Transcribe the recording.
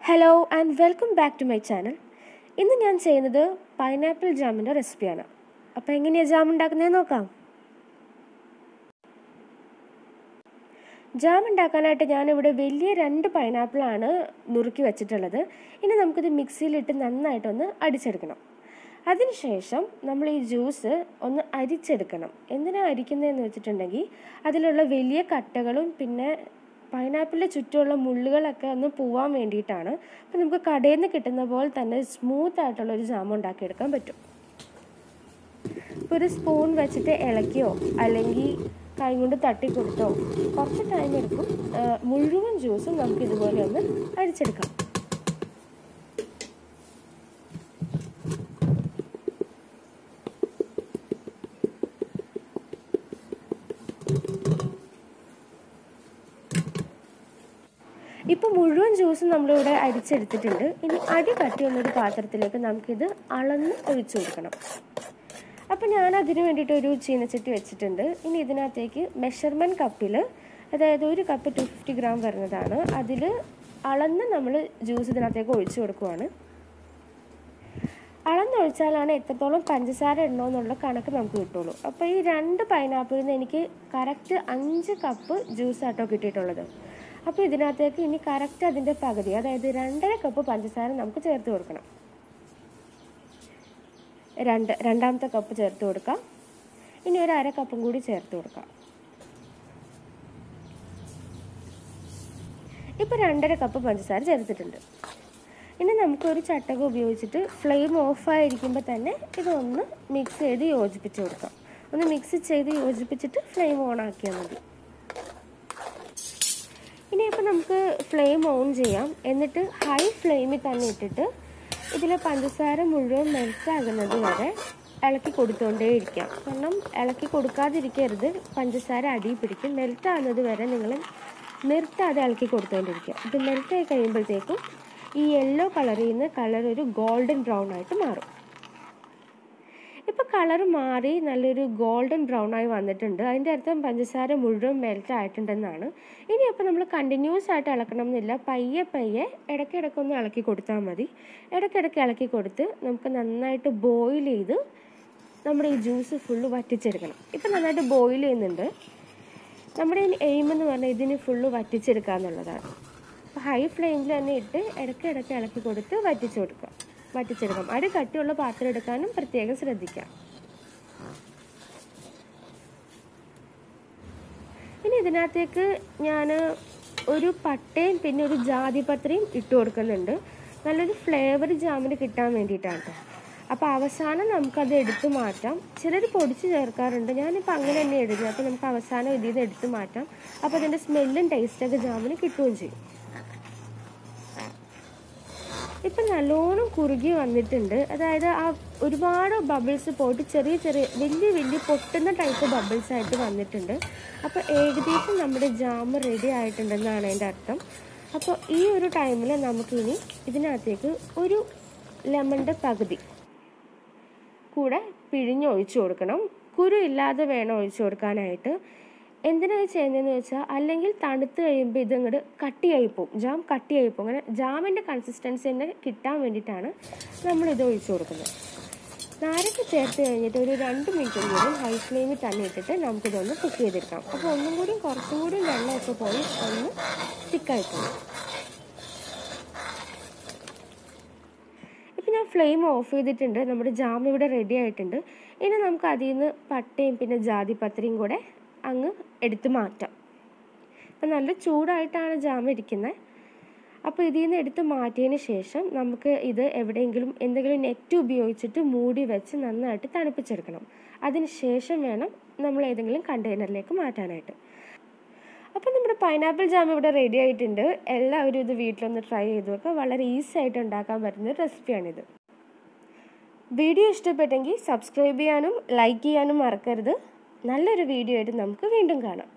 hello and welcome back to my channel ഇന്ന് ഞാൻ ചെയ്യുന്നത് പൈനാപ്പിൾ ജാമിൻ്റെ റെസിപ്പിയാണ് അപ്പോൾ എങ്ങനെയാണ് ജാം ഉണ്ടാക്കുന്നതെന്ന് നോക്കാം ജാം ഉണ്ടാക്കാനായിട്ട് ഞാനിവിടെ വലിയ രണ്ട് പൈനാപ്പിളാണ് നുറുക്കി വെച്ചിട്ടുള്ളത് ഇനി നമുക്കിത് മിക്സിയിലിട്ട് നന്നായിട്ടൊന്ന് അടിച്ചെടുക്കണം അതിനുശേഷം നമ്മൾ ഈ ജ്യൂസ് ഒന്ന് അരിച്ചെടുക്കണം എന്തിനാണ് അരിക്കുന്നതെന്ന് വെച്ചിട്ടുണ്ടെങ്കിൽ അതിലുള്ള വലിയ കട്ടകളും പിന്നെ പൈനാപ്പിളിൻ്റെ ചുറ്റുമുള്ള മുള്ളുകളൊക്കെ ഒന്ന് പോവാൻ വേണ്ടിയിട്ടാണ് അപ്പോൾ നമുക്ക് കടയിൽ നിന്ന് കിട്ടുന്ന പോലെ തന്നെ സ്മൂത്ത് ആയിട്ടുള്ള ഒരു ജാം ഉണ്ടാക്കിയെടുക്കാൻ പറ്റും ഇപ്പോൾ ഒരു സ്പൂൺ വെച്ചിട്ട് ഇളക്കിയോ അല്ലെങ്കിൽ കൈ കൊണ്ട് തട്ടി കൊടുത്തോ കുറച്ച് ടൈം എടുക്കും മുഴുവൻ ജ്യൂസും നമുക്ക് ഇതുപോലെ ഒന്ന് അരിച്ചെടുക്കാം ഇപ്പോൾ മുഴുവൻ ജ്യൂസും നമ്മളിവിടെ അരിച്ചെടുത്തിട്ടുണ്ട് ഇനി അടി കട്ടിയുള്ളൊരു പാത്രത്തിലേക്ക് നമുക്കിത് അളന്ന് ഒഴിച്ചു കൊടുക്കണം അപ്പോൾ ഞാൻ അതിന് വേണ്ടിയിട്ട് ഒരു ചീനച്ചട്ടി വെച്ചിട്ടുണ്ട് ഇനി ഇതിനകത്തേക്ക് മെഷർമെൻറ്റ് കപ്പിൽ അതായത് ഒരു കപ്പ് ടു ഫിഫ്റ്റി ഗ്രാം വരുന്നതാണ് അതിൽ അളന്ന് നമ്മൾ ജ്യൂസ് ഇതിനകത്തേക്ക് ഒഴിച്ചു കൊടുക്കുവാണ് അളന്നൊഴിച്ചാലാണ് എത്രത്തോളം പഞ്ചസാര ഇടണമെന്നുള്ള കണക്ക് നമുക്ക് കിട്ടുള്ളൂ അപ്പോൾ ഈ രണ്ട് പൈനാപ്പിളിൽ നിന്ന് എനിക്ക് കറക്റ്റ് അഞ്ച് കപ്പ് ജ്യൂസ് ആട്ടോ കിട്ടിയിട്ടുള്ളത് അപ്പോൾ ഇതിനകത്തേക്ക് ഇനി കറക്റ്റ് അതിൻ്റെ പകുതി അതായത് രണ്ടര കപ്പ് പഞ്ചസാര നമുക്ക് ചേർത്ത് കൊടുക്കണം രണ്ട് രണ്ടാമത്തെ കപ്പ് ചേർത്ത് കൊടുക്കാം ഇനി ഒരു അര കപ്പും കൂടി ചേർത്ത് കൊടുക്കാം ഇപ്പോൾ രണ്ടര കപ്പ് പഞ്ചസാര ചേർത്തിട്ടുണ്ട് ഇനി നമുക്കൊരു ചട്ടകം ഉപയോഗിച്ചിട്ട് ഫ്ലെയിം ഓഫായിരിക്കുമ്പോൾ തന്നെ ഇതൊന്ന് മിക്സ് ചെയ്ത് യോജിപ്പിച്ച് കൊടുക്കാം ഒന്ന് മിക്സ് ചെയ്ത് യോജിപ്പിച്ചിട്ട് ഫ്ലെയിം ഓൺ ആക്കിയാൽ മതി ഇനിയിപ്പോൾ നമുക്ക് ഫ്ലെയിം ഓൺ ചെയ്യാം എന്നിട്ട് ഹൈ ഫ്ലെയിമിൽ തന്നെ ഇട്ടിട്ട് ഇതിലെ പഞ്ചസാര മുഴുവൻ മെൽറ്റാകുന്നത് വരെ ഇളക്കി കൊടുത്തുകൊണ്ടേ ഇരിക്കാം കാരണം ഇളക്കി കൊടുക്കാതിരിക്കരുത് പഞ്ചസാര അടി പിടിക്കും മെൽറ്റാകുന്നത് വരെ നിങ്ങൾ നിർത്താതെ ഇളക്കി കൊടുത്തുകൊണ്ടിരിക്കുക ഇത് മെൽറ്റായി കഴിയുമ്പോഴത്തേക്കും ഈ യെല്ലോ കളറിൽ നിന്ന് കളർ ഒരു ഗോൾഡൻ ബ്രൗൺ ആയിട്ട് മാറും ഇപ്പോൾ കളർ മാറി നല്ലൊരു ഗോൾഡൻ ബ്രൗൺ ആയി വന്നിട്ടുണ്ട് അതിൻ്റെ അർത്ഥം പഞ്ചസാര മുഴുവൻ മെൽറ്റ് ആയിട്ടുണ്ടെന്നാണ് ഇനി അപ്പോൾ നമ്മൾ കണ്ടിന്യൂസ് ആയിട്ട് ഇളക്കണം എന്നില്ല പയ്യെ പയ്യെ ഇടയ്ക്കിടയ്ക്കൊന്ന് ഇളക്കി കൊടുത്താൽ മതി ഇടയ്ക്കിടയ്ക്ക് ഇളക്കി കൊടുത്ത് നമുക്ക് നന്നായിട്ട് ബോയിൽ ചെയ്ത് നമ്മുടെ ഈ ജ്യൂസ് ഫുള്ള് വറ്റിച്ചെടുക്കണം ഇപ്പം നന്നായിട്ട് ബോയിൽ ചെയ്യുന്നുണ്ട് നമ്മുടെ എയിം എന്ന് പറഞ്ഞാൽ ഇതിന് ഫുള്ള് വറ്റിച്ചെടുക്കുക എന്നുള്ളതാണ് അപ്പോൾ ഹൈ ഫ്ലെയിമിൽ തന്നെ ഇട്ട് ഇടയ്ക്കിടയ്ക്ക് ഇളക്കി കൊടുത്ത് വറ്റിച്ച് കൊടുക്കുക വറ്റിച്ചെടുക്കാം അടി കട്ടിയുള്ള പാത്രം എടുക്കാനും പ്രത്യേകം ശ്രദ്ധിക്കാം ഇനി ഇതിനകത്തേക്ക് ഞാൻ ഒരു പട്ടയും പിന്നെ ഒരു ജാതിപത്രയും ഇട്ട് കൊടുക്കുന്നുണ്ട് നല്ലൊരു ഫ്ലേവർ ജാമിന് കിട്ടാൻ വേണ്ടിയിട്ടാണ് കേട്ടോ അപ്പോൾ അവസാനം നമുക്കത് എടുത്തു മാറ്റാം ചിലർ പൊടിച്ച് ചേർക്കാറുണ്ട് ഞാനിപ്പോൾ അങ്ങനെ തന്നെ ഇടുന്നത് അപ്പോൾ നമുക്ക് അവസാനം ഇതിൽ നിന്ന് എടുത്തു മാറ്റാം അപ്പോൾ അതിൻ്റെ സ്മെല്ലും ടേസ്റ്റൊക്കെ ജാമിന് കിട്ടുകയും ചെയ്യും ഇപ്പം നല്ലോണം കുറുകി വന്നിട്ടുണ്ട് അതായത് ആ ഒരുപാട് ബബിൾസ് പോയിട്ട് ചെറിയ ചെറിയ വലിയ വലിയ പൊട്ടുന്ന ടൈപ്പ് ബബിൾസ് ആയിട്ട് വന്നിട്ടുണ്ട് അപ്പോൾ ഏകദേശം നമ്മുടെ ജാം റെഡി ആയിട്ടുണ്ടെന്നാണ് അതിൻ്റെ അർത്ഥം അപ്പോൾ ഈ ഒരു ടൈമിൽ നമുക്കിനി ഇതിനകത്തേക്ക് ഒരു ലെമണിൻ്റെ പകുതി കൂടെ പിഴിഞ്ഞൊഴിച്ചു കൊടുക്കണം കുരു ഇല്ലാതെ വേണം ഒഴിച്ചു കൊടുക്കാനായിട്ട് എന്തിനാണ് ചെയ്യുന്നതെന്ന് വെച്ചാൽ അല്ലെങ്കിൽ തണുത്ത് കഴിയുമ്പോൾ ഇതങ്ങോട്ട് കട്ടിയായി പോകും ജാം കട്ടിയായി പോകും അങ്ങനെ ജാമിൻ്റെ കൺസിസ്റ്റൻസി തന്നെ കിട്ടാൻ വേണ്ടിയിട്ടാണ് നമ്മളിത് ഒഴിച്ചു കൊടുക്കുന്നത് നാരങ്ങ ചേർത്ത് കഴിഞ്ഞിട്ട് ഒരു രണ്ട് മിനിറ്റും കൂടി ഹൈ ഫ്ലെയിമിൽ തന്നെ ഇട്ടിട്ട് നമുക്കിതൊന്ന് കുക്ക് ചെയ്തെടുക്കാം അപ്പോൾ ഒന്നും കൂടി കുറച്ചും കൂടി വെള്ളമൊക്കെ പോയി ഒന്ന് തിക്കായി പോകും ഇപ്പം ഞാൻ ഫ്ലെയിം ഓഫ് ചെയ്തിട്ടുണ്ട് നമ്മുടെ ജാം ഇവിടെ റെഡി ആയിട്ടുണ്ട് ഇനി നമുക്ക് അതിൽ നിന്ന് പട്ടയും പിന്നെ ജാതിപത്രിയും കൂടെ അങ്ങ് എടുത്ത് മാറ്റാം അപ്പം നല്ല ചൂടായിട്ടാണ് ജാം ഇരിക്കുന്നത് അപ്പോൾ ഇതിൽ നിന്ന് എടുത്ത് മാറ്റിയതിന് ശേഷം നമുക്ക് ഇത് എവിടെയെങ്കിലും എന്തെങ്കിലും നെറ്റ് ഉപയോഗിച്ചിട്ട് മൂടി വെച്ച് നന്നായിട്ട് തണുപ്പിച്ചെടുക്കണം അതിന് ശേഷം വേണം നമ്മൾ ഏതെങ്കിലും കണ്ടെയ്നറിലേക്ക് മാറ്റാനായിട്ട് അപ്പോൾ നമ്മുടെ പൈനാപ്പിൾ ജാം ഇവിടെ റെഡി ആയിട്ടുണ്ട് എല്ലാവരും ഇത് വീട്ടിലൊന്ന് ട്രൈ ചെയ്ത് നോക്കുക വളരെ ഈസി ആയിട്ട് ഉണ്ടാക്കാൻ പറ്റുന്ന റെസിപ്പിയാണിത് വീഡിയോ ഇഷ്ടപ്പെട്ടെങ്കിൽ സബ്സ്ക്രൈബ് ചെയ്യാനും ലൈക്ക് ചെയ്യാനും മറക്കരുത് നല്ലൊരു വീഡിയോ ആയിട്ട് നമുക്ക് വീണ്ടും കാണാം